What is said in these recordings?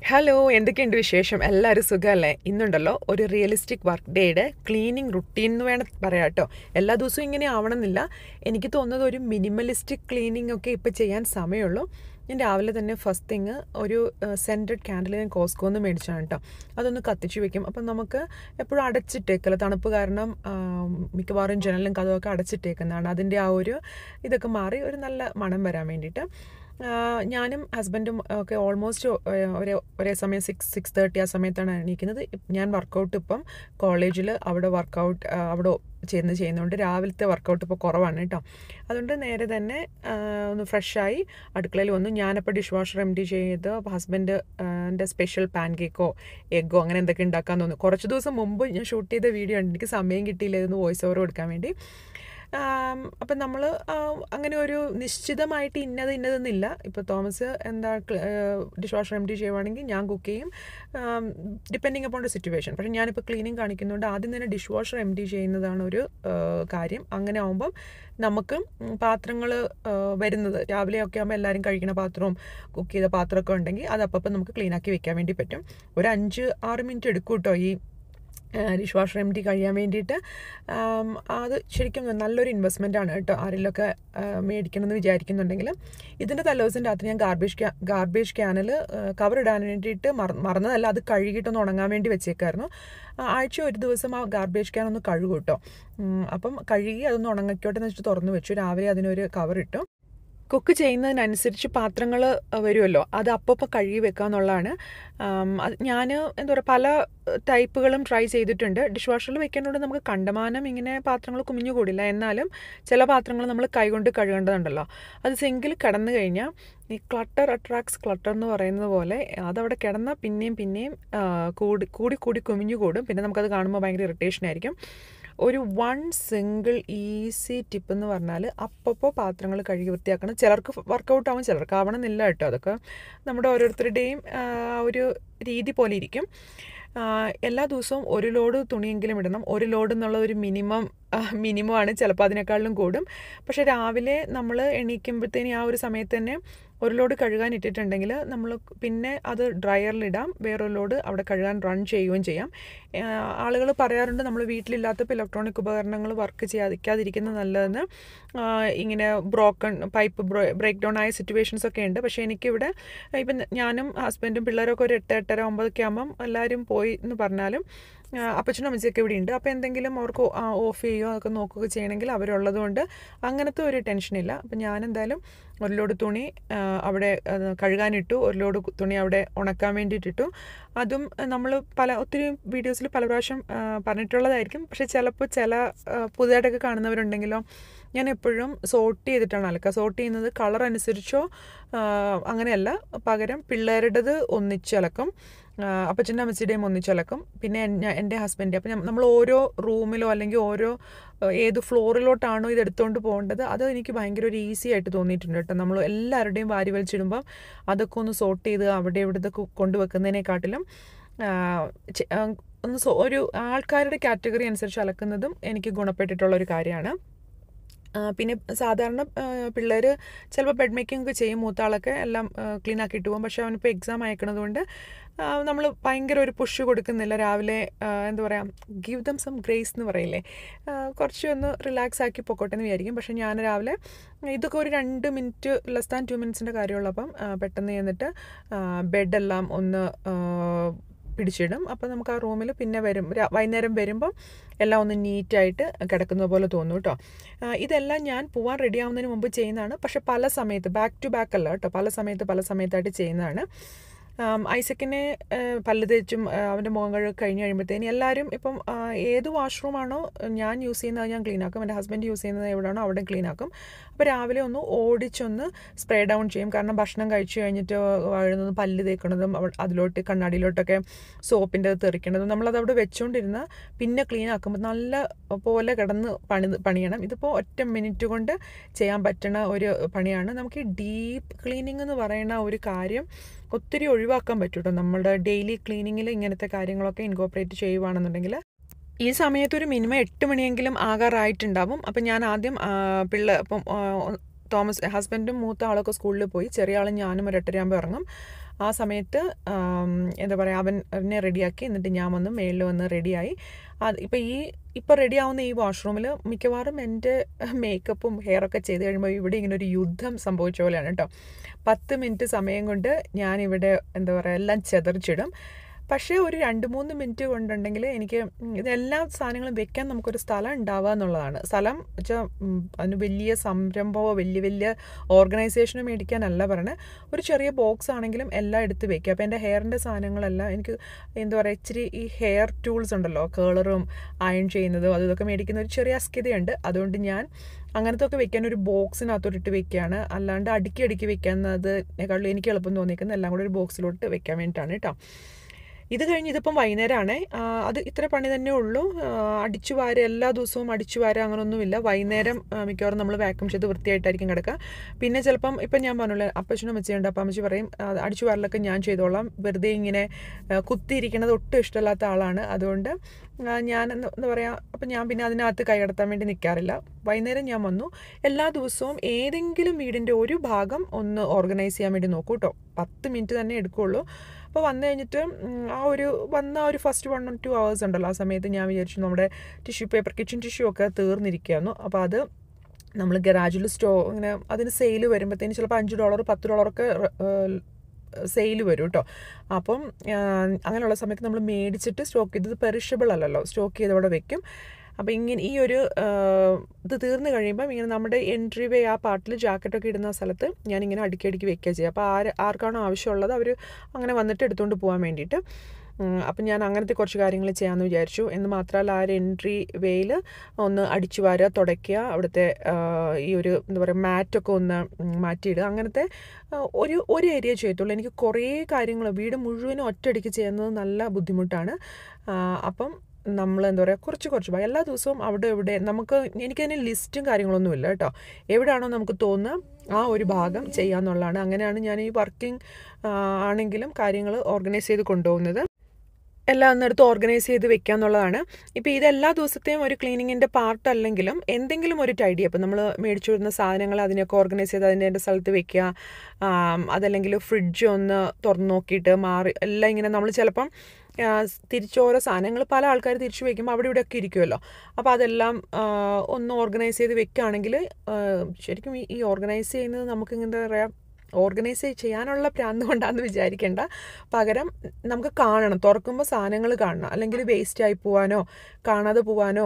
hello എന്തൊക്കെയുണ്ട് വിശേഷം എല്ലാവരും സുഖമല്ലേ ഇന്നുണ്ടല്ലോ ഒരു റിയലിസ്റ്റിക് വർക്ക് ഡേയുടെ ക്ലീനിങ് റുട്ടീൻ എന്ന് വേണം പറയാം കേട്ടോ എല്ലാ ദിവസവും ഇങ്ങനെ ആവണമെന്നില്ല എനിക്ക് തോന്നുന്നത് ഒരു മിനിമലിസ്റ്റിക് ക്ലീനിങ് ഒക്കെ ഇപ്പോൾ ചെയ്യാൻ സമയമുള്ളൂ ഞാൻ രാവിലെ തന്നെ ഫസ്റ്റ് തിങ് ഒരു സെൻറ്റഡ് ക്യാൻഡിൽ ഞാൻ കോസ്കോന്ന് മേടിച്ചാണ് കേട്ടോ അതൊന്ന് കത്തിച്ച് വെക്കും അപ്പം നമുക്ക് എപ്പോഴും അടച്ചിട്ടേക്കല്ല തണുപ്പ് കാരണം ആ, മിക്കവാറും ജനലും കഥമൊക്കെ അടച്ചിട്ടേക്കുന്നതാണ് അതിൻ്റെ ആ ഒരു ഇതൊക്കെ മാറി ഒരു നല്ല മണം വരാൻ വേണ്ടിയിട്ട് ആ, ഞാനും ഹസ്ബൻഡും ഒക്കെ ഓൾമോസ്റ്റ് ഒരേ ഒരേ സമയം സിക്സ് സിക്സ് തേർട്ടി ആ സമയത്താണ് എണീക്കുന്നത് ഇപ്- ഞാൻ വർക്കൗട്ട് ഇപ്പം കോളേജിൽ അവിടെ വർക്കൗട്ട് അവിടെ ചെയ്യുന്ന ചെയ്യുന്നതുകൊണ്ട് രാവിലത്തെ വർക്കൗട്ട് ഇപ്പോൾ കുറവാണ് കേട്ടോ അതുകൊണ്ട് നേരെ തന്നെ ആ, ഒന്ന് ഫ്രഷായി അടുക്കളയിൽ വന്നു ഞാനപ്പോൾ ഡിഷ് വാഷർ എം ഡി ചെയ്ത് അപ്പോൾ ഹസ്ബൻഡ് എൻ്റെ സ്പെഷ്യൽ പാൻ കേക്കോ എഗ്ഗോ അങ്ങനെ എന്തൊക്കെ ഉണ്ടാക്കാൻ തോന്നുന്നു കുറച്ച് ദിവസം മുമ്പ് ഞാൻ ഷൂട്ട് ചെയ്ത വീഡിയോ ഉണ്ട് എനിക്ക് സമയം കിട്ടിയില്ലായിരുന്നു വോയിസ് ഓവർ കൊടുക്കാൻ വേണ്ടി ആം, അപ്പം നമ്മൾ അങ്ങനെ ഒരു നിശ്ചിതമായിട്ട് ഇന്നത് ഇന്നതെന്നില്ല ഇപ്പോൾ തോമസ് എന്താ ഡിഷ് വാഷർ എം ഡി ചെയ്യുവാണെങ്കിൽ ഞാൻ കുക്ക് ചെയ്യും ഡിപ്പെൻഡിങ് അപ്പോൺ ദ സിറ്റുവേഷൻ പക്ഷേ ഞാനിപ്പോൾ ക്ലീനിങ് കാണിക്കുന്നുണ്ട് ആദ്യം തന്നെ ഡിഷ് വാഷർ എം ഡി ചെയ്യുന്നതാണ് ഒരു ആ, കാര്യം അങ്ങനെ ആകുമ്പം നമുക്ക് പാത്രങ്ങൾ വരുന്നത് രാവിലെയൊക്കെ ആകുമ്പോൾ എല്ലാവരും കഴിക്കുന്ന പാത്രവും കുക്ക് ചെയ്ത പാത്രമൊക്കെ ഉണ്ടെങ്കിൽ അത് അപ്പം നമുക്ക് ക്ലീൻ ആക്കി വെക്കാൻ വേണ്ടി പറ്റും ഒരു അഞ്ച് ആറ് മിനിറ്റ് എടുക്കും കേട്ടോ ഈ ഡിഷ് വാഷർ എം ടി കഴിയാൻ വേണ്ടിയിട്ട് ആം, അത് ശരിക്കും നല്ലൊരു ഇൻവെസ്റ്റ്മെൻ്റ് ആണ് കേട്ടോ ആരെങ്കിലുമൊക്കെ ആ, മേടിക്കണമെന്ന് വിചാരിക്കുന്നുണ്ടെങ്കിൽ ഇതിൻ്റെ തലേദിവസം രാത്രി ഞാൻ ഗാർബേജ് ക്യാ ഗാർബേജ് ക്യാനിൽ കവർ ഇടാൻ വേണ്ടിയിട്ട് മറ മറന്നതല്ല അത് കഴുകിയിട്ടൊന്ന് ഉണങ്ങാൻ വേണ്ടി വെച്ചേക്കായിരുന്നു ആ, ആഴ്ച ഒരു ദിവസം ആ ഗാർബേജ് ക്യാൻ ഒന്ന് കഴുകും കേട്ടോ ഉം, അപ്പം കഴുകി അതൊന്ന് ഉണങ്ങിക്കോട്ടെ എന്ന് വെച്ചിട്ട് തുറന്ന് വെച്ചു രാവിലെ അതിനൊരു കവർ ഇട്ടു കുക്ക് ചെയ്യുന്നതിനനുസരിച്ച് പാത്രങ്ങൾ വരുമല്ലോ അത് അപ്പോൾ കഴുകി വെക്കുക എന്നുള്ളതാണ് ഞാൻ എന്താ പറയുക പല ടൈപ്പുകളും ട്രൈ ചെയ്തിട്ടുണ്ട് ഡിഷ് വാഷറിൽ വെക്കേണ്ടതുകൊണ്ട് നമുക്ക് കണ്ടമാനം ഇങ്ങനെ പാത്രങ്ങൾ കുമിഞ്ഞു കൂടില്ല എന്നാലും ചില പാത്രങ്ങൾ നമ്മൾ കൈകൊണ്ട് കഴുകേണ്ടതുണ്ടല്ലോ അത് സിങ്കിൽ കിടന്നു കഴിഞ്ഞാൽ ഈ ക്ലട്ടർ അട്രാക്ട്സ് ക്ലട്ടർ എന്ന് പറയുന്നത് പോലെ അതവിടെ കിടന്നാൽ പിന്നെയും പിന്നെയും ആ, കൂടി കൂടി കൂടി കുമിഞ്ഞു കൂടും പിന്നെ നമുക്കത് കാണുമ്പോൾ ഭയങ്കര ഇറിറ്റേഷൻ ആയിരിക്കും ഒരു വൺ സിംഗിൾ ഈസി ടിപ്പ് എന്ന് പറഞ്ഞാൽ അപ്പപ്പോൾ പാത്രങ്ങൾ കഴുകി വൃത്തിയാക്കണം ചിലർക്ക് വർക്കൗട്ട് ആവും ചിലർക്ക് ആവണമെന്നില്ല കേട്ടോ അതൊക്കെ നമ്മുടെ ഓരോരുത്തരുടെയും ആ, ഒരു രീതി പോലെ ഇരിക്കും ആ, എല്ലാ ദിവസവും ഒരു ലോഡ് തുണിയെങ്കിലും ഇടണം ഒരു ലോഡ് എന്നുള്ള ഒരു മിനിമം മിനിമം ആണ് ചിലപ്പോൾ അതിനേക്കാളിലും കൂടും പക്ഷേ രാവിലെ നമ്മൾ എണീക്കുമ്പോഴത്തേന് ആ ഒരു സമയത്ത് തന്നെ ഒരു ലോഡ് കഴുകാൻ ഇട്ടിട്ടുണ്ടെങ്കിൽ നമ്മൾ പിന്നെ അത് ഡ്രയറിലിടാം വേറൊരു ലോഡ് അവിടെ കഴുകാൻ റൺ ചെയ്യുകയും ചെയ്യാം ആളുകൾ പറയാറുണ്ട് നമ്മൾ വീട്ടിലില്ലാത്തപ്പോൾ ഇലക്ട്രോണിക് ഉപകരണങ്ങൾ വർക്ക് ചെയ്യാതിരിക്കുന്നത് നല്ലതെന്ന് ആ, ഇങ്ങനെ ബ്രോക്കൺ പൈപ്പ് ബ്രേക്ക് ഡൗൺ ആയ സിറ്റുവേഷൻസ് ഒക്കെ ഉണ്ട് പക്ഷേ എനിക്കിവിടെ ഇപ്പം ഞാനും ഹസ്ബൻഡും പിള്ളേരൊക്കെ ഒരു എട്ട് എട്ടര ഒമ്പതൊക്കെ ആകുമ്പം എല്ലാവരും പോയി എന്ന് പറഞ്ഞാലും ആ, അപ്പച്ചനും അമ്മച്ചിയൊക്കെ ഇവിടെ ഉണ്ട് അപ്പോൾ എന്തെങ്കിലും അവർക്ക് ഓഫ് ചെയ്യുകയോ അതൊക്കെ നോക്കുകയോ ചെയ്യണമെങ്കിൽ അവരുള്ളത് കൊണ്ട് അങ്ങനത്തെ ഒരു ടെൻഷനില്ല അപ്പം ഞാൻ എന്തായാലും ഒരു ലോഡ് തുണി ആ, അവിടെ ആ, കഴുകാനിട്ടു ഒരു ലോഡ് കു- തുണി അവിടെ ഉണക്കാൻ വേണ്ടിയിട്ടിട്ടു അതും നമ്മൾ പല ഒത്തിരി വീഡിയോസിൽ പല പ്രാവശ്യം ആ, പറഞ്ഞിട്ടുള്ളതായിരിക്കും പക്ഷേ ചിലപ്പോൾ ചില ആ, പുതുതായിട്ടൊക്കെ കാണുന്നവരുണ്ടെങ്കിലോ ഞാൻ എപ്പോഴും സോർട്ട് ചെയ്തിട്ടാണ് അലക്കുക സോർട്ട് ചെയ്യുന്നത് കളർ അനുസരിച്ചോ ആ, അങ്ങനെയല്ല പകരം പിള്ളേരുടേത് ഒന്നിച്ചലക്കും അപ്പച്ചൻ്റെ അമ്മച്ചിയുടെയും ഒന്നിച്ചലക്കും പിന്നെ എൻ- എൻ്റെ ഹസ്ബൻഡ് അപ്പം നമ്മൾ ഓരോ റൂമിലോ അല്ലെങ്കിൽ ഓരോ ആ, ഏത് ഫ്ലോറിലോട്ടാണോ ഇത് എടുത്തുകൊണ്ട് പോകേണ്ടത് അത് എനിക്ക് ഭയങ്കര ഒരു ഈസി ആയിട്ട് തോന്നിയിട്ടുണ്ട് കേട്ടോ നമ്മൾ എല്ലാവരുടെയും വാരി വലിച്ചിടുമ്പം അതൊക്കെ ഒന്ന് സോർട്ട് ചെയ്ത് അവിടെ ഇവിടെ ഇതൊക്കെ കൊണ്ടുവെക്കുന്നതിനെക്കാട്ടിലും ആ, ചെ- ആ, ഒന്ന് സോ- ഒരു ആൾക്കാരുടെ കാറ്റഗറി അനുസരിച്ച് അലക്കുന്നതും എനിക്ക് ഗുണപ്പെട്ടിട്ടുള്ള ഒരു കാര്യമാണ് ആ, പിന്നെ സാധാരണ പിള്ളേർ ചിലപ്പോൾ ബെഡ് മേക്കിംഗ് ഒക്കെ ചെയ്യും മൂത്ത ആളൊക്കെ എല്ലാം ക്ലീൻ ആക്കിയിട്ട് പോകും പക്ഷേ അവനിപ്പോൾ എക്സാം അയക്കണത് കൊണ്ട് നമ്മൾ ഭയങ്കര ഒരു പുഷ് കൊടുക്കുന്നില്ല രാവിലെ ആ, എന്താ പറയുക ഗീവ് ദം സം ഗ്രേസ് എന്ന് പറയില്ലേ ആ, കുറച്ച് ഒന്ന് റിലാക്സ് ആക്കി പൊക്കോട്ടെ എന്ന് വിചാരിക്കും പക്ഷേ ഞാൻ രാവിലെ ഇതൊക്കെ ഒരു രണ്ട് മിനിറ്റ് ലെസ് ദാൻ ടു മിനിറ്റ്സിൻ്റെ കാര്യമുള്ളപ്പം ആ, പെട്ടെന്ന് ചെന്നിട്ട് ബെഡെല്ലാം ഒന്ന് ആ, പിടിച്ചിടും അപ്പോൾ നമുക്ക് ആ റൂമിൽ പിന്നെ വരും രാ- വൈകുന്നേരം വരുമ്പം എല്ലാം ഒന്ന് നീറ്റായിട്ട് കിടക്കുന്ന പോലെ തോന്നും കേട്ടോ ആ, ഇതെല്ലാം ഞാൻ പോവാൻ റെഡി ആവുന്നതിന് മുമ്പ് ചെയ്യുന്നതാണ് പക്ഷെ പല സമയത്ത് ബാക്ക് ടു ബാക്ക് അല്ല കേട്ടോ പല സമയത്ത് പല സമയത്തായിട്ട് ചെയ്യുന്നതാണ് ആം, ഐസക്കിനെ ആ, പല്ല് തേച്ചും ആ, അവൻ്റെ മുഖം കഴുകി കഴിഞ്ഞ് കഴിയുമ്പോഴത്തേന് എല്ലാവരും ഇപ്പം ആ, ഏത് വാഷ്റൂമാണോ ഞാൻ യൂസ് ചെയ്യുന്നത് അത് ഞാൻ ക്ലീൻ ആക്കും എൻ്റെ ഹസ്ബൻഡ് യൂസ് ചെയ്യുന്നത് എവിടെയാണോ അവിടെ ക്ലീൻ ആക്കും അപ്പോൾ രാവിലെ ഒന്ന് ഓടിച്ചൊന്ന് സ്പ്രേ ഡൗൺ ചെയ്യും കാരണം ഭക്ഷണം കഴിച്ചു കഴിഞ്ഞിട്ട് വഴുന്നതും പല്ല് തേക്കുന്നതും അവ- അതിലോട്ട് കണ്ണാടിയിലോട്ടൊക്കെ സോപ്പിൻ്റെ തെറിക്കണതും നമ്മളത് അവിടെ വെച്ചുകൊണ്ടിരുന്ന പിന്നെ ക്ലീൻ ആക്കുമ്പോൾ നല്ല പോലെ കിടന്ന് പണി പണിയണം ഇതിപ്പോൾ ഒറ്റ മിനിറ്റ് കൊണ്ട് ചെയ്യാൻ പറ്റുന്ന ഒരു പണിയാണ് നമുക്ക് ഈ ഡീപ്പ് ക്ലീനിങ് എന്ന് പറയുന്ന ഒരു കാര്യം ഒത്തിരി ഒഴിവാക്കാൻ പറ്റും കേട്ടോ നമ്മുടെ ഡെയിലി ക്ലീനിങ്ങിൽ ഇങ്ങനത്തെ കാര്യങ്ങളൊക്കെ ഇൻകോപ്പറേറ്റ് ചെയ്യുവാണെന്നുണ്ടെങ്കിൽ ഈ സമയത്ത് ഒരു മിനിമം എട്ട് മണിയെങ്കിലും ആകാറായിട്ടുണ്ടാവും അപ്പം ഞാൻ ആദ്യം ആ, പിള്ള ഇപ്പം ആ, തോമസ് ഹസ്ബൻഡും മൂത്ത ആളൊക്കെ സ്കൂളിൽ പോയി ചെറിയ ആളും ഞാനും ഒരു എട്ടരയാകുമ്പോൾ ഇറങ്ങും ആ സമയത്ത് ആം, എന്താ പറയുക അവൻ എന്നെ റെഡിയാക്കി എന്നിട്ട് ഞാൻ വന്ന് മേളിൽ വന്ന് റെഡിയായി അത് ഇപ്പം ഈ ഇപ്പം റെഡി ആവുന്ന ഈ വാഷ്റൂമിൽ മിക്കവാറും എൻ്റെ മേക്കപ്പും ഹെയറൊക്കെ ചെയ്ത് കഴിയുമ്പോൾ ഇവിടെ ഇങ്ങനെ ഒരു യുദ്ധം സംഭവിച്ച പോലെയാണ് കേട്ടോ പത്ത് മിനിറ്റ് സമയം കൊണ്ട് ഞാനിവിടെ എന്താ പറയുക എല്ലാം ചെതറിച്ചിടും പക്ഷേ ഒരു രണ്ട് മൂന്ന് മിനിറ്റ് കൊണ്ടുണ്ടെങ്കിൽ എനിക്ക് ഉം, ഇതെല്ലാ സാധനങ്ങളും വെക്കാൻ നമുക്കൊരു സ്ഥലം ഉണ്ടാവുക എന്നുള്ളതാണ് സ്ഥലം വെച്ചാൽ അതിന് വലിയ സംരംഭമോ വലിയ വലിയ ഓർഗനൈസേഷനോ മേടിക്കാനല്ല പറയണത് ഒരു ചെറിയ ബോക്സ് ആണെങ്കിലും എല്ലാം എടുത്ത് വെക്കുക അപ്പോൾ എൻ്റെ ഹെയറിൻ്റെ സാധനങ്ങളെല്ലാം എനിക്ക് എന്താ പറയുക ഇച്ചിരി ഈ ഹെയർ ടൂൾസ് ഉണ്ടല്ലോ കേളറും അയൺ ചെയ്യുന്നതും അതും ഇതൊക്കെ മേടിക്കുന്ന ഒരു ചെറിയ അസ്കിതയുണ്ട് അതുകൊണ്ട് ഞാൻ അങ്ങനത്തെ ഒക്കെ വെക്കാൻ ഒരു ബോക്സിനകത്തോട്ട് ഇട്ട് വെക്കുകയാണ് അല്ലാണ്ട് അടുക്കി അടുക്കി വെക്കാന്നതിനേക്കാളും എനിക്ക് എളുപ്പം തോന്നിക്കുന്നത് എല്ലാം കൂടെ ഒരു ബോക്സിലോട്ട് വെക്കാൻ വേണ്ടിയിട്ടാണ് കേട്ടോ ഇത് കഴിഞ്ഞ് ഇതിപ്പം വൈകുന്നേരമാണ് അത് ഇത്ര പണി തന്നെ ഉള്ളൂ ആ, അടിച്ചു വാരുക എല്ലാ ദിവസവും അടിച്ചു വാരുക അങ്ങനെയൊന്നുമില്ല വൈകുന്നേരം ആ, മിക്കവാറും നമ്മൾ വാക്യൂം ചെയ്ത് വൃത്തിയായിട്ടായിരിക്കും കിടക്കുക പിന്നെ ചിലപ്പം ഇപ്പം ഞാൻ പറഞ്ഞില്ല അപ്പച്ചനും അമ്മച്ചിയുണ്ട് അപ്പം അമ്മച്ചി പറയും ആ, അടിച്ചു വാരലൊക്കെ ഞാൻ ചെയ്തോളാം വെറുതെ ഇങ്ങനെ ആ, കുത്തിയിരിക്കുന്നത് ഒട്ടും ഇഷ്ടമില്ലാത്ത ആളാണ് അതുകൊണ്ട് ആ, ഞാൻ എന്താ എന്താ പറയുക അപ്പം ഞാൻ പിന്നെ അതിനകത്ത് കൈകടത്താൻ വേണ്ടി നിൽക്കാറില്ല വൈകുന്നേരം ഞാൻ വന്നു എല്ലാ ദിവസവും ഏതെങ്കിലും വീടിൻ്റെ ഒരു ഭാഗം ഒന്ന് ഓർഗനൈസ് ചെയ്യാൻ വേണ്ടി നോക്കൂ കേട്ടോ പത്ത് മിനിറ്റ് തന്നെ എടുക്കുകയുള്ളൂ അപ്പോൾ വന്നു കഴിഞ്ഞിട്ട് ഉം, ആ ഒരു വന്ന ആ ഒരു ഫസ്റ്റ് വൺ ടു അവേഴ്സ് ഉണ്ടല്ലോ ആ സമയത്ത് ഞാൻ വിചാരിച്ചു നമ്മുടെ ടിഷ്യൂ പേപ്പർ കിച്ചൺ ടിഷ്യൂ ഒക്കെ തീർന്നിരിക്കുകയായിരുന്നു അപ്പോൾ അത് നമ്മൾ ഗരാജിൽ സ്റ്റോ ഇങ്ങനെ അതിന് സെയിൽ വരുമ്പോഴത്തേന് ചിലപ്പോൾ അഞ്ച് ഡോളർ പത്ത് ഡോളറൊക്കെ സെയിൽ വരും കേട്ടോ അപ്പം ആ, അങ്ങനെയുള്ള സമയത്ത് നമ്മൾ മേടിച്ചിട്ട് സ്റ്റോക്ക് ചെയ്തത് പെറിഷബിൾ അല്ലല്ലോ സ്റ്റോക്ക് ചെയ്ത് അവിടെ വെക്കും അപ്പോൾ ഇങ്ങനെ ഈ ഒരു ആ, ഇത് തീർന്നു കഴിയുമ്പം ഇങ്ങനെ നമ്മുടെ എൻട്രി വേ ആ പാർട്ടിൽ ജാക്കറ്റൊക്കെ ഇടുന്ന സ്ഥലത്ത് ഞാനിങ്ങനെ അടുക്കി അടുക്കി വെക്കുക ചെയ്യുക അപ്പോൾ ആര് ആർക്കാണോ ആവശ്യമുള്ളത് അവർ അങ്ങനെ വന്നിട്ട് എടുത്തുകൊണ്ട് പോകാൻ വേണ്ടിയിട്ട് ഉം, അപ്പം ഞാൻ അങ്ങനത്തെ കുറച്ച് കാര്യങ്ങൾ ചെയ്യാമെന്ന് വിചാരിച്ചു എന്ന് മാത്രമല്ല ആ ഒരു എൻട്രി വേയിൽ ഒന്ന് അടിച്ചു വാരുക തുടയ്ക്കുക അവിടുത്തെ ആ, ഈ ഒരു എന്താ പറയുക മാറ്റൊക്കെ ഒന്ന് ഉം, മാറ്റിയിടുക അങ്ങനത്തെ ആ, ഒരു ഒരു ഏരിയ ചെയ്യത്തുള്ളൂ എനിക്ക് കുറേ കാര്യങ്ങൾ വീട് മുഴുവനും ഒറ്റയടിക്ക് ചെയ്യുന്നത് നല്ല ബുദ്ധിമുട്ടാണ് ആ, അപ്പം നമ്മൾ എന്താ പറയുക കുറച്ച് കുറച്ച് ഭാഗം എല്ലാ ദിവസവും അവിടെ ഇവിടെ നമുക്ക് എനിക്കതിന് ലിസ്റ്റും കാര്യങ്ങളൊന്നും ഇല്ല കേട്ടോ എവിടെയാണോ നമുക്ക് തോന്നുക ആ ഒരു ഭാഗം ചെയ്യാന്നുള്ളതാണ് അങ്ങനെയാണ് ഞാൻ ഈ വർക്കിംഗ് ആണെങ്കിലും കാര്യങ്ങൾ ഓർഗനൈസ് ചെയ്ത് കൊണ്ടുപോകുന്നത് എല്ലാം ഒന്നെടുത്ത് ഓർഗനൈസ് ചെയ്ത് വെക്കുക എന്നുള്ളതാണ് ഇപ്പോൾ ഇത് എല്ലാ ദിവസത്തെയും ഒരു ക്ലീനിങ്ങിൻ്റെ പാർട്ട് അല്ലെങ്കിലും എന്തെങ്കിലും ഒരു ടൈഡി അപ്പോൾ നമ്മൾ മേടിച്ചു വരുന്ന സാധനങ്ങൾ അതിനെയൊക്കെ ഓർഗനൈസ് ചെയ്ത് അതിൻ്റെ എൻ്റെ സ്ഥലത്ത് വെക്കുക ആം, അതല്ലെങ്കിൽ ഫ്രിഡ്ജ് ഒന്ന് തുറന്ന് നോക്കിയിട്ട് മാറി എല്ലാം ഇങ്ങനെ നമ്മൾ ചിലപ്പം ആ, തിരിച്ച് ഓരോ സാധനങ്ങൾ പല ആൾക്കാർ തിരിച്ചു വയ്ക്കുമ്പോൾ അവിടെ ഇവിടെയൊക്കെ ഇരിക്കുമല്ലോ അപ്പോൾ അതെല്ലാം ആ, ഒന്ന് ഓർഗനൈസ് ചെയ്ത് വെക്കുകയാണെങ്കിൽ ആ, ശരിക്കും ഈ ഈ ഓർഗനൈസ് ചെയ്യുന്നത് നമുക്ക് എന്താ പറയുക ഓർഗനൈസ് ചെയ്യാനുള്ള പ്രാന്ത് കൊണ്ടാണെന്ന് വിചാരിക്കേണ്ട പകരം നമുക്ക് കാണണം തുറക്കുമ്പോൾ സാധനങ്ങൾ കാണണം അല്ലെങ്കിൽ വേസ്റ്റ് ആയി പോവാനോ കാണാതെ പോവാനോ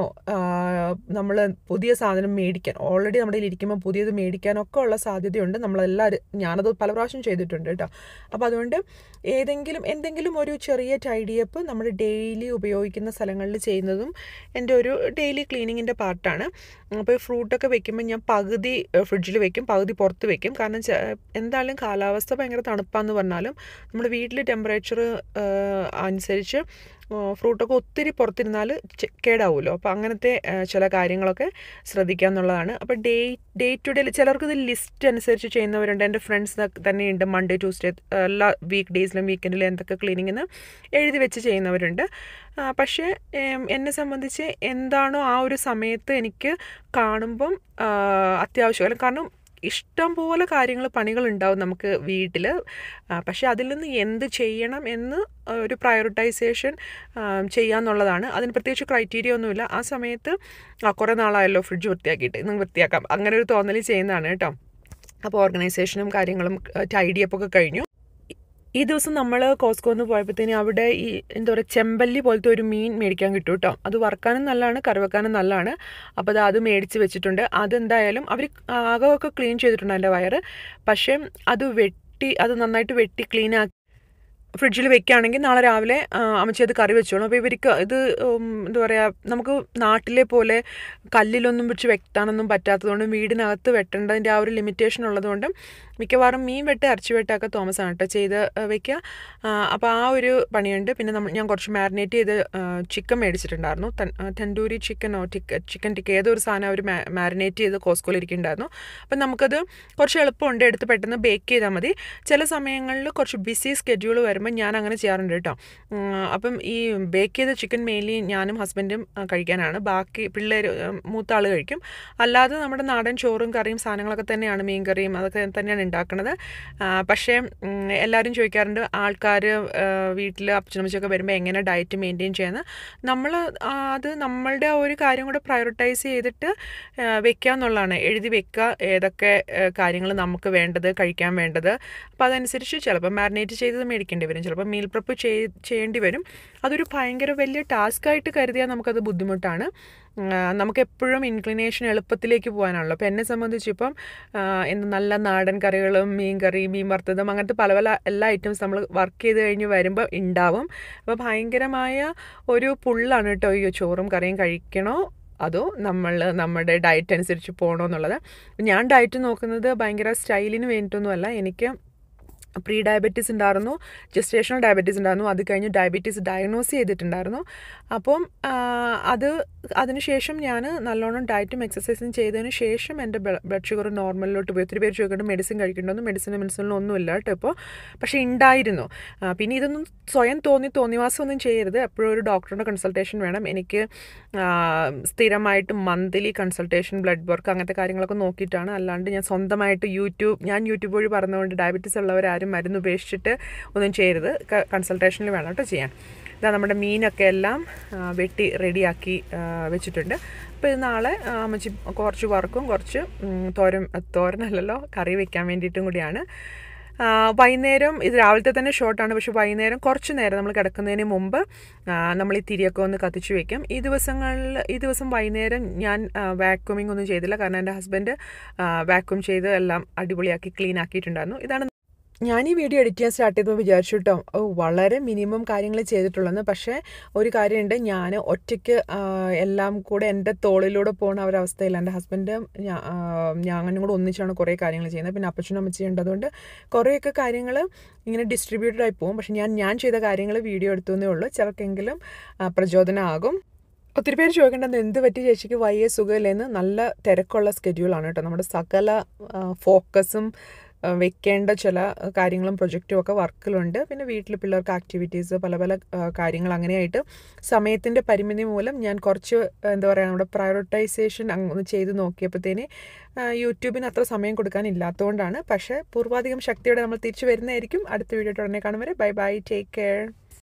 നമ്മൾ പുതിയ സാധനം മേടിക്കാൻ ഓൾറെഡി നമ്മുടെ കയ്യിൽ ഇരിക്കുമ്പോൾ പുതിയത് മേടിക്കാനൊക്കെ ഉള്ള സാധ്യതയുണ്ട് നമ്മളെല്ലാവരും ഞാനത് പല പ്രാവശ്യം ചെയ്തിട്ടുണ്ട് കേട്ടോ അപ്പോൾ അതുകൊണ്ട് ഏതെങ്കിലും എന്തെങ്കിലും ഒരു ചെറിയ ടൈഡിയപ്പ് നമ്മൾ ഡെയിലി ഉപയോഗിക്കുന്ന സ്ഥലങ്ങളിൽ ചെയ്യുന്നതും എൻ്റെ ഒരു ഡെയിലി ക്ലീനിങ്ങിൻ്റെ പാർട്ടാണ് അപ്പോൾ ഫ്രൂട്ടൊക്കെ വെക്കുമ്പോൾ ഞാൻ പകുതി ഫ്രിഡ്ജിൽ വെക്കും പകുതി പുറത്ത് വെക്കും കാരണം ചെ- എന്തായാലും കാലാവസ്ഥ ഭയങ്കര തണുപ്പാന്ന് പറഞ്ഞാലും നമ്മുടെ വീട്ടിൽ ടെമ്പറേച്ചർ അനുസരിച്ച് ഫ്രൂട്ടൊക്കെ ഒത്തിരി പുറത്തിരുന്നാൽ ചെ- കേടാവുമല്ലോ അപ്പോൾ അങ്ങനത്തെ ആ, ചില കാര്യങ്ങളൊക്കെ ശ്രദ്ധിക്കുക എന്നുള്ളതാണ് അപ്പോൾ ഡേ ഡേ ടു ഡേ ചിലർക്ക് ഇത് ലിസ്റ്റ് അനുസരിച്ച് ചെയ്യുന്നവരുണ്ട് എൻ്റെ ഫ്രണ്ട്സ് തന്നെയുണ്ട് മൺഡേ ട്യൂസ്ഡേ എല്ലാ വീക്ക് ഡേയ്സിലും വീക്കെൻഡിലും എന്തൊക്കെ ക്ലീനിങ് എന്ന് എഴുതി വെച്ച് ചെയ്യുന്നവരുണ്ട് ആ, പക്ഷേ ഏം, എന്നെ സംബന്ധിച്ച് എന്താണോ ആ ഒരു സമയത്ത് എനിക്ക് കാണുമ്പം ആ, അത്യാവശ്യം അല്ല കാരണം ഇഷ്ടം പോലെ കാര്യങ്ങൾ പണികളുണ്ടാവും നമുക്ക് വീട്ടിൽ പക്ഷേ അതിൽ നിന്ന് എന്ത് ചെയ്യണം എന്ന് ഒരു പ്രയോറിറ്റൈസേഷൻ ചെയ്യാന്നുള്ളതാണ് അതിന് പ്രത്യേകിച്ച് ക്രൈറ്റീരിയ ഒന്നുമില്ല ആ സമയത്ത് ആ കുറേ നാളായല്ലോ ഫ്രിഡ്ജ് വൃത്തിയാക്കിയിട്ട് ഇന്ന് വൃത്തിയാക്കാം അങ്ങനെ ഒരു തോന്നൽ ചെയ്യുന്നതാണ് കേട്ടോ അപ്പോൾ ഓർഗനൈസേഷനും കാര്യങ്ങളും ടൈഡിയപ്പ് ഒക്കെ കഴിഞ്ഞു ഈ ദിവസം നമ്മൾ കോസ്കോന്ന് പോയപ്പോഴത്തേന് അവിടെ ഈ എന്താ പറയുക ചെമ്പല്ലി പോലത്തെ ഒരു മീൻ മേടിക്കാൻ കിട്ടും കേട്ടോ അത് വറുക്കാനും നല്ലതാണ് കറി വെക്കാനും നല്ലതാണ് അപ്പോൾ അത് അത് മേടിച്ച് വെച്ചിട്ടുണ്ട് അതെന്തായാലും അവർ ആകമൊക്കെ ക്ലീൻ ചെയ്തിട്ടുണ്ട് എൻ്റെ വയറ് പക്ഷേ അത് വെട്ടി അത് നന്നായിട്ട് വെട്ടി ക്ലീൻ ആക്കി ഫ്രിഡ്ജിൽ വെക്കുകയാണെങ്കിൽ നാളെ രാവിലെ ആ, അമ്മച്ചി അത് കറി വെച്ചോളും അപ്പോൾ ഇവർക്ക് ഇത് ഉം, എന്താ പറയുക നമുക്ക് നാട്ടിലെ പോലെ കല്ലിലൊന്നും വെച്ച് വെട്ടാനൊന്നും പറ്റാത്തതുകൊണ്ടും വീടിനകത്ത് വെട്ടേണ്ടതിൻ്റെ ആ ഒരു ലിമിറ്റേഷൻ ഉള്ളതുകൊണ്ടും മിക്കവാറും മീൻ വെട്ട് ഇറച്ചി വെട്ടൊക്കെ തോമസ് ആണ് കേട്ടോ ചെയ്ത് ആ, വെക്കുക ആ, അപ്പോൾ ആ ഒരു പണിയുണ്ട് പിന്നെ നമ്മൾ ഞാൻ കുറച്ച് മാരിനേറ്റ് ചെയ്ത് ചിക്കൻ മേടിച്ചിട്ടുണ്ടായിരുന്നു തൻ- ആ, തന്തൂരി ചിക്കനോ ടിക്ക ചിക്കൻ ടിക്ക ഏതോ ഒരു സാധനം അവർ മാരിനേറ്റ് ചെയ്ത് കോസ്കോയിൽ ഇരിക്കുന്നുണ്ടായിരുന്നു അപ്പം നമുക്കത് കുറച്ച് എളുപ്പമുണ്ട് എടുത്ത് പെട്ടെന്ന് ബേക്ക് ചെയ്താൽ മതി ചില സമയങ്ങളിൽ കുറച്ച് ബിസി സ്കെഡ്യൂൾ വരുമ്പോൾ ഞാൻ അങ്ങനെ ചെയ്യാറുണ്ട് കേട്ടോ ഉം, അപ്പം ഈ ബേക്ക് ചെയ്ത ചിക്കൻ മെയിൻലി ഞാനും ഹസ്ബൻഡും ആ, കഴിക്കാനാണ് ബാക്കി പിള്ളേർ മൂത്ത ആൾ കഴിക്കും അല്ലാതെ നമ്മുടെ നാടൻ ചോറും കറിയും സാധനങ്ങളൊക്കെ തന്നെയാണ് മീൻ കറിയും അതൊക്കെ തന്നെയാണ് ഉണ്ടാക്കുന്നത് ആ, പക്ഷേ ഉം, എല്ലാവരും ചോദിക്കാറുണ്ട് ആൾക്കാർ വീട്ടിൽ അപ്പച്ചനമ്മച്ചൊക്കെ വരുമ്പോൾ എങ്ങനെ ഡയറ്റ് മെയിൻറ്റെയിൻ ചെയ്യുന്നത് നമ്മൾ അത് നമ്മളുടെ ആ ഒരു കാര്യം കൂടെ പ്രയോറിറ്റൈസ് ചെയ്തിട്ട് ആ, വെക്കുക എന്നുള്ളതാണ് എഴുതി വെക്കുക ഏതൊക്കെ കാര്യങ്ങൾ നമുക്ക് വേണ്ടത് കഴിക്കാൻ വേണ്ടത് അപ്പോൾ അതനുസരിച്ച് ചിലപ്പോൾ മാരിനേറ്റ് ചെയ്തത് മേടിക്കേണ്ടി വരും ചിലപ്പോൾ മീൽ പ്രപ്പ് ചെയ്യേണ്ടി വരും അതൊരു ഭയങ്കര വലിയ ടാസ്ക് ആയിട്ട് കരുതിയാൽ നമുക്കത് ബുദ്ധിമുട്ടാണ് ആ, നമുക്ക് എപ്പോഴും ഇൻക്ലിനേഷൻ എളുപ്പത്തിലേക്ക് പോകാനാണല്ലോ അപ്പോൾ എന്നെ സംബന്ധിച്ച് ഇപ്പം ആ, എന്ത് നല്ല നാടൻ കറികളും മീൻ കറി മീൻ വറുത്തതും അങ്ങനത്തെ പല പല എല്ലാ ഐറ്റംസ് നമ്മൾ വർക്ക് ചെയ്ത് കഴിഞ്ഞ് വരുമ്പോൾ ഉണ്ടാവും അപ്പോൾ ഭയങ്കരമായ ഒരു പുള്ളാണ് കേട്ടോ ഈ ചോറും കറിയും കഴിക്കണോ അതോ നമ്മൾ നമ്മുടെ ഡയറ്റ് അനുസരിച്ച് പോകണോ എന്നുള്ളത് ഞാൻ ഡയറ്റ് നോക്കുന്നത് ഭയങ്കര സ്റ്റൈലിന് വേണ്ടിയിട്ടൊന്നുമല്ല എനിക്ക് പ്രീ ഡയബറ്റീസ് ഉണ്ടായിരുന്നു ജസ്റ്റേഷണൽ ഡയബറ്റീസ് ഉണ്ടായിരുന്നു അത് കഴിഞ്ഞ് ഡയബറ്റീസ് ഡയഗ്നോസ് ചെയ്തിട്ടുണ്ടായിരുന്നു അപ്പം ആ, അത് അതിനുശേഷം ഞാൻ നല്ലോണം ഡയറ്റും എക്സസൈസും ചെയ്തതിന് ശേഷം എൻ്റെ ബ്ലഡ് ഷുഗർ നോർമലിലോട്ട് പോയി ഒത്തിരി പേര് ചോദിക്കുന്നുണ്ട് മെഡിസിൻ കഴിക്കണമെന്ന് മെഡിസിനും മെഡിസിനിലും ഒന്നുമില്ല കേട്ടോ ഇപ്പോൾ പക്ഷേ ഉണ്ടായിരുന്നു ആ, പിന്നെ ഇതൊന്നും സ്വയം തോന്നി തോന്നിവാസം ഒന്നും ചെയ്യരുത് എപ്പോഴും ഒരു ഡോക്ടറുടെ കൺസൾട്ടേഷൻ വേണം എനിക്ക് ആ, സ്ഥിരമായിട്ട് മന്ത്ലി കൺസൾട്ടേഷൻ ബ്ലഡ് വർക്ക് അങ്ങനത്തെ കാര്യങ്ങളൊക്കെ നോക്കിയിട്ടാണ് അല്ലാണ്ട് ഞാൻ സ്വന്തമായിട്ട് യൂട്യൂബ് ഞാൻ യൂട്യൂബ് വഴി പറഞ്ഞുകൊണ്ട് ഡയബറ്റീസ് ഉള്ളവരാരും മരുന്ന് ഉപേക്ഷിച്ചിട്ട് ഒന്നും ചെയ്യരുത് കൺസൾട്ടേഷനിൽ വേണം കേട്ടോ ചെയ്യാൻ ഇതാ നമ്മുടെ മീനൊക്കെ എല്ലാം ആ, വെട്ടി റെഡിയാക്കി ആ, വെച്ചിട്ടുണ്ട് അപ്പോൾ ഇത് നാളെ ആ, അമ്മച്ചി കുറച്ച് വറുക്കും കുറച്ച് ഉം, തോരൻ തോരനല്ലല്ലോ കറി വെക്കാൻ വേണ്ടിയിട്ടും കൂടിയാണ് ആ, വൈകുന്നേരം ഇത് രാവിലത്തെ തന്നെ ഷോർട്ടാണ് പക്ഷെ വൈകുന്നേരം കുറച്ച് നേരം നമ്മൾ കിടക്കുന്നതിന് മുമ്പ് ആ, നമ്മൾ ഈ തിരിയൊക്കെ ഒന്ന് കത്തിച്ച് വെക്കും ഈ ദിവസങ്ങളിൽ ഈ ദിവസം വൈകുന്നേരം ഞാൻ വാക്യൂമിംഗ് ഒന്നും ചെയ്തില്ല കാരണം എൻ്റെ ഹസ്ബൻഡ് വാക്യൂം ചെയ്ത് എല്ലാം അടിപൊളിയാക്കി ക്ലീൻ ആക്കിയിട്ടുണ്ടായിരുന്നു ഇതാണ് ഞാൻ ഈ വീഡിയോ എഡിറ്റ് ചെയ്യാൻ സ്റ്റാർട്ട് ചെയ്തപ്പോൾ വിചാരിച്ചു കേട്ടോ ഓ വളരെ മിനിമം കാര്യങ്ങൾ ചെയ്തിട്ടുള്ളതെന്ന് പക്ഷേ ഒരു കാര്യമുണ്ട് ഞാൻ ഒറ്റയ്ക്ക് ആ, എല്ലാം കൂടെ എൻ്റെ തോളിലൂടെ പോകുന്ന ഒരവസ്ഥയില്ല എൻ്റെ ഹസ്ബൻഡ് ഞാനും കൂടെ ഒന്നിച്ചാണ് കുറേ കാര്യങ്ങൾ ചെയ്യുന്നത് പിന്നെ അപ്പച്ചനും അമ്മച്ചിയും ഉണ്ട് അതുകൊണ്ട് കുറേയൊക്കെ കാര്യങ്ങൾ ഇങ്ങനെ ഡിസ്ട്രിബ്യൂട്ടഡ് ആയി പോകും പക്ഷെ ഞാൻ ഞാൻ ചെയ്ത കാര്യങ്ങൾ വീഡിയോ എടുത്തുവെന്നേ ഉള്ളൂ ചിലർക്കെങ്കിലും ആ, പ്രചോദനമാകും ഒത്തിരി പേര് ചോദിക്കേണ്ടത് എന്ത് പറ്റി ചേച്ചിക്ക് വയ്യ സുഖമില്ലെന്ന് നല്ല തിരക്കുള്ള സ്കെഡ്യൂളാണ് കേട്ടോ നമ്മുടെ സകല ഫോക്കസും വെക്കേണ്ട ചില കാര്യങ്ങളും പ്രൊജക്റ്റും ഒക്കെ വർക്കിലുണ്ട് പിന്നെ വീട്ടിൽ പിള്ളേർക്ക് ആക്ടിവിറ്റീസ് പല പല ആ, കാര്യങ്ങൾ അങ്ങനെയായിട്ട് സമയത്തിൻ്റെ പരിമിതി മൂലം ഞാൻ കുറച്ച് എന്താ പറയുക നമ്മുടെ പ്രയോറിറ്റൈസേഷൻ ഒന്ന് ചെയ്ത് നോക്കിയപ്പോഴത്തേന് യൂട്യൂബിന് അത്ര സമയം കൊടുക്കാനില്ലാത്തതുകൊണ്ടാണ് പക്ഷേ പൂർവാധികം ശക്തിയോടെ നമ്മൾ തിരിച്ചു വരുന്നതായിരിക്കും അടുത്ത വീഡിയോ ഉടനെ കാണും വരെ ബൈ ബൈ ടേക്ക് കെയർ